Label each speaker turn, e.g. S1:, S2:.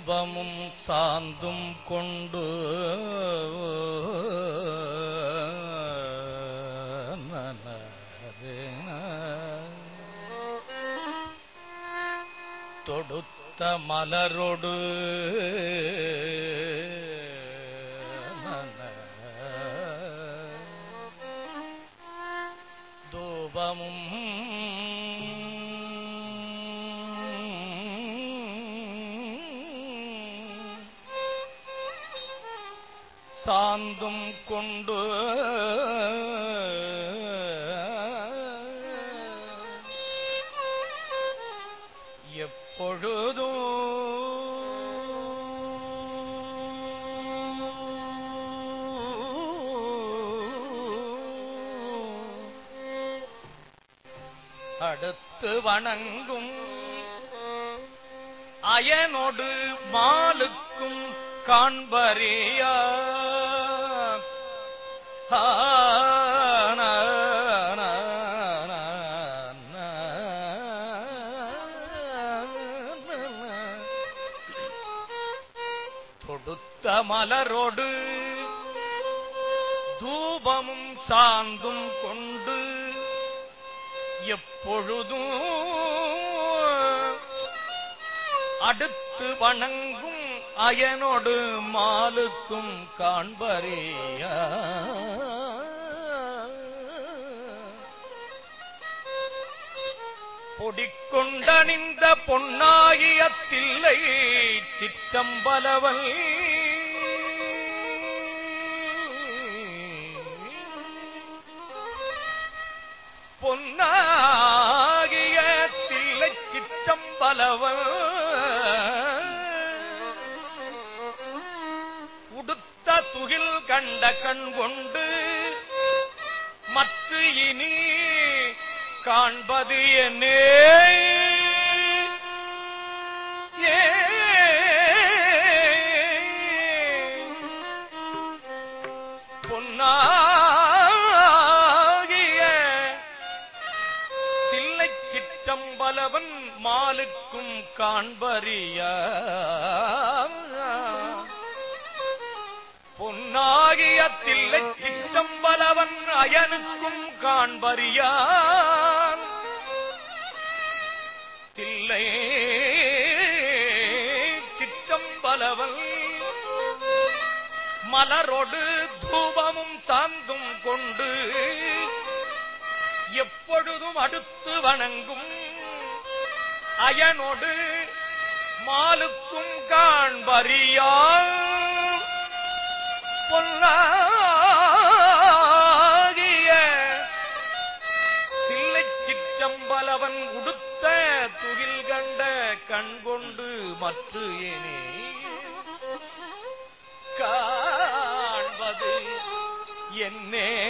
S1: தூபமும் சாந்தும் கொண்டு தொடுத்த மலரொடு தூபமும் சாந்தும் கொண்டு எப்பொழுதும் அடுத்து வணங்கும் அயனொடு மாலுக்கும் காண்பறியா தொடுத்த மலரோடு தூபமும் சாந்தும் கொண்டு எப்பொழுதும் அடுத்து வணங்கும் அயனோடு மாலுக்கும் காண்பறிய பொடிக்கொண்டணிந்த பொன்னாகிய தில்லை சிற்றம்பலவல் பொன்னாகிய தில்லை சிற்றம்பலவல் உடுத்த துகில் கண்ட கண் கொண்டு மற்ற இனி காண்பது என்னே ஏ பொன்னாகிய தில்லை சிற்றம்பலவன் மாலுக்கும் காண்பறிய பொன்னாகிய தில்லை சிற்றம்பலவன் அயனுக்கும் காண்பறியான் தில்லை சிற்றம்பலவன் மலரொடு தூபமும் சாந்தும் கொண்டு எப்பொழுதும் அடுத்து வணங்கும் அயனொடு மாலுக்கும் காண்பறியான் பொல்லாகிய தில்லை சிற்றம்பலவன் உடுத்த துகில் கண்ட கண் கொண்டு மற்ற ஏனே காண்பது என்னே